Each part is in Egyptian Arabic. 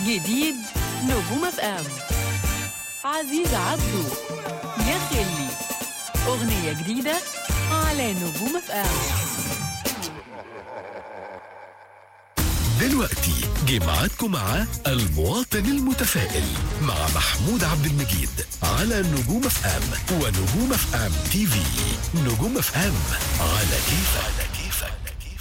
جديد نجوم اف ام عزيز عبده يا خلي اغنيه جديده على نجوم اف ام دلوقتي جمعتكم مع المواطن المتفائل مع محمود عبد المجيد على نجوم اف ام ونجوم اف ام تي في نجوم اف ام على كيفك على كيفك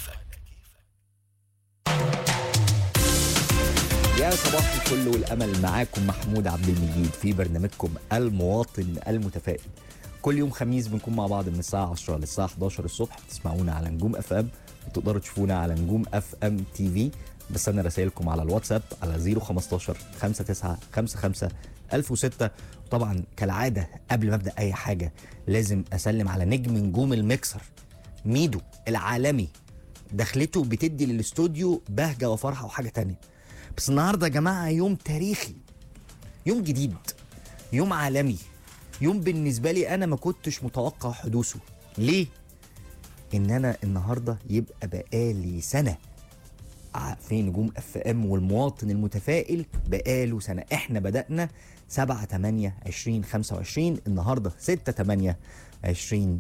يا صباح الفل والامل معاكم محمود عبد المجيد في برنامجكم المواطن المتفائل كل يوم خميس بنكون مع بعض من الساعه 10 للساعه 11 الصبح بتسمعونا على نجوم اف ام وتقدروا تشوفونا على نجوم اف ام تي في بس انا رسائلكم على الواتساب على 015 59 55 1006 وطبعا كالعاده قبل ما ابدا اي حاجه لازم اسلم على نجم نجوم الميكسر ميدو العالمي دخلته بتدي للاستوديو بهجه وفرحه وحاجه تانية بس النهارده يا جماعه يوم تاريخي يوم جديد يوم عالمي يوم بالنسبه لي انا ما كنتش متوقع حدوثه ليه ان انا النهارده يبقى بقالي سنه ع- في نجوم اف ام والمواطن المتفائل بقاله سنه احنا بدانا 7 8 20 25 النهارده 6 8 20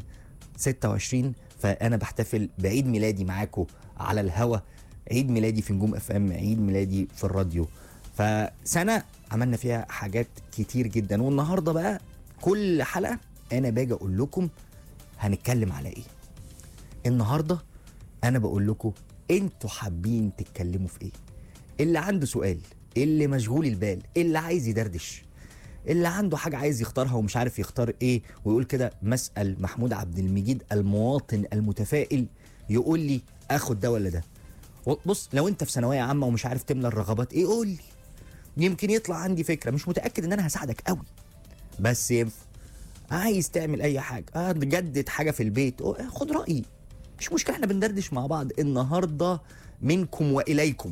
26 فانا بحتفل بعيد ميلادي معاكم على الهوا عيد ميلادي في نجوم اف ام عيد ميلادي في الراديو فسنه عملنا فيها حاجات كتير جدا والنهارده بقى كل حلقه انا باجي اقول لكم هنتكلم على ايه النهارده انا بقول لكم انتوا حابين تتكلموا في ايه اللي عنده سؤال اللي مشغول البال اللي عايز يدردش اللي عنده حاجه عايز يختارها ومش عارف يختار ايه ويقول كده مسأل محمود عبد المجيد المواطن المتفائل يقول لي اخد ده ولا ده بص لو انت في ثانويه عامه ومش عارف تملى الرغبات ايه قول لي يمكن يطلع عندي فكره مش متاكد ان انا هساعدك قوي بس ينفع عايز تعمل اي حاجه آه تجدد حاجه في البيت أو- خد رايي مش مشكله احنا بندردش مع بعض النهارده منكم واليكم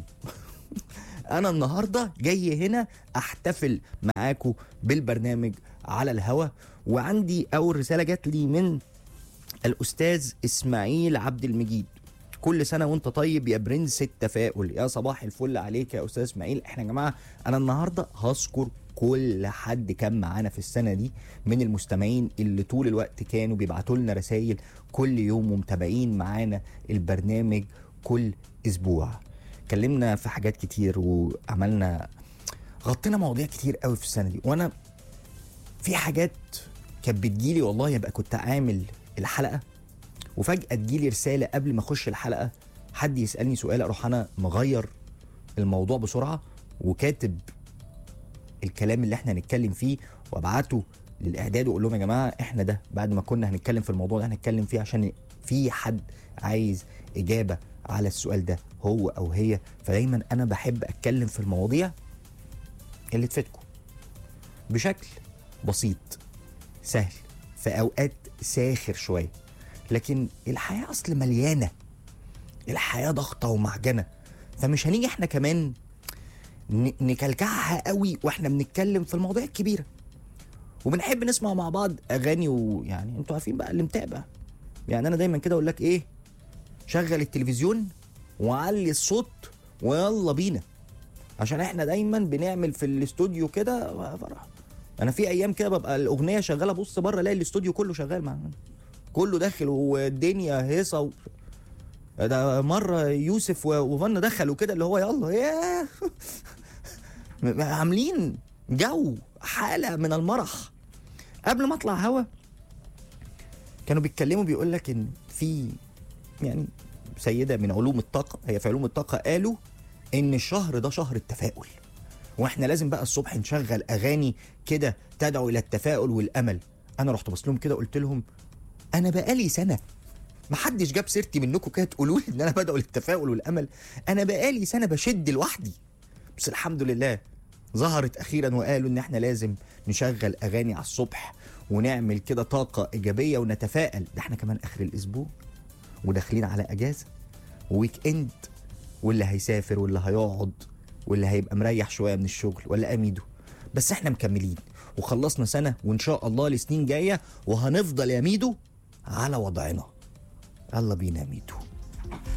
انا النهارده جاي هنا احتفل معاكم بالبرنامج على الهوا وعندي اول رساله جات لي من الاستاذ اسماعيل عبد المجيد كل سنه وانت طيب يا برنس التفاؤل يا صباح الفل عليك يا استاذ اسماعيل احنا يا جماعه انا النهارده هذكر كل حد كان معانا في السنه دي من المستمعين اللي طول الوقت كانوا بيبعتوا لنا رسائل كل يوم ومتابعين معانا البرنامج كل اسبوع اتكلمنا في حاجات كتير وعملنا غطينا مواضيع كتير قوي في السنه دي وانا في حاجات كانت بتجيلي والله يبقى كنت عامل الحلقه وفجاه تجيلي رساله قبل ما اخش الحلقه حد يسالني سؤال اروح انا مغير الموضوع بسرعه وكاتب الكلام اللي احنا هنتكلم فيه وابعته للاعداد واقول لهم يا جماعه احنا ده بعد ما كنا هنتكلم في الموضوع ده هنتكلم فيه عشان في حد عايز اجابه على السؤال ده هو او هي فدايما انا بحب اتكلم في المواضيع اللي تفيدكم بشكل بسيط سهل في اوقات ساخر شويه لكن الحياه اصل مليانه الحياه ضغطه ومعجنه فمش هنيجي احنا كمان ن- نكلكعها قوي واحنا بنتكلم في المواضيع الكبيره وبنحب نسمع مع بعض اغاني ويعني انتوا عارفين بقى اللي متابع يعني انا دايما كده اقول لك ايه شغل التلفزيون وعلي الصوت ويلا بينا عشان احنا دايما بنعمل في الاستوديو كده فرح انا في ايام كده ببقى الاغنيه شغاله بص بره الاقي الاستوديو كله شغال مع كله داخل والدنيا هيصه و... ده مره يوسف و- وفنا دخلوا كده اللي هو يلا ياه م- عاملين جو حاله من المرح قبل ما اطلع هوا كانوا بيتكلموا بيقول لك ان في يعني سيده من علوم الطاقه هي في علوم الطاقه قالوا ان الشهر ده شهر التفاؤل واحنا لازم بقى الصبح نشغل اغاني كده تدعو الى التفاؤل والامل انا رحت بص لهم كده قلت لهم انا بقالي سنه ما حدش جاب سيرتي منكم كده تقولوا لي ان انا بدعو للتفاؤل والامل انا بقالي سنه بشد لوحدي بس الحمد لله ظهرت اخيرا وقالوا ان احنا لازم نشغل اغاني على الصبح ونعمل كده طاقه ايجابيه ونتفائل ده احنا كمان اخر الاسبوع وداخلين على اجازه ويك اند واللي هيسافر واللي هيقعد واللي هيبقى مريح شويه من الشغل ولا اميدو بس احنا مكملين وخلصنا سنه وان شاء الله لسنين جايه وهنفضل يا ميدو على وضعنا يلا بينا يا ميدو